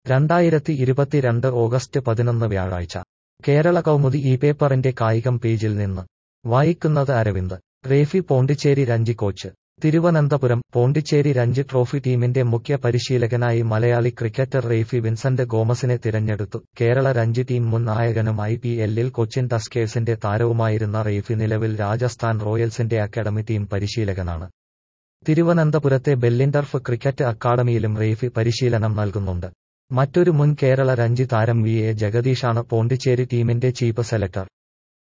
രണ്ടായിരത്തി ഇരുപത്തിരണ്ട് ഓഗസ്റ്റ് പതിനൊന്ന് വ്യാഴാഴ്ച കേരള കൗമുദി ഈ പേപ്പറിന്റെ കായികം പേജിൽ നിന്ന് വായിക്കുന്നത് അരവിന്ദ് റേഫി പോണ്ടിച്ചേരി രഞ്ജി കോച്ച് തിരുവനന്തപുരം പോണ്ടിച്ചേരി രഞ്ജി ട്രോഫി ടീമിന്റെ മുഖ്യ പരിശീലകനായി മലയാളി ക്രിക്കറ്റർ റേഫി വിൻസെന്റ് ഗോമസിനെ തിരഞ്ഞെടുത്തു കേരള രഞ്ജി ടീം മുൻ നായകനും ഐ പി എല്ലിൽ കൊച്ചിൻ ടസ്കേഴ്സിന്റെ താരവുമായിരുന്ന റേഫി നിലവിൽ രാജസ്ഥാൻ റോയൽസിന്റെ അക്കാഡമി ടീം പരിശീലകനാണ് തിരുവനന്തപുരത്തെ ബെല്ലിൻഡർഫ് ക്രിക്കറ്റ് അക്കാഡമിയിലും റേഫി പരിശീലനം നൽകുന്നുണ്ട് മറ്റൊരു മുൻ കേരള രഞ്ജി താരം വി എ ജഗദീഷാണ് പോണ്ടിച്ചേരി ടീമിന്റെ ചീഫ് സെലക്ടർ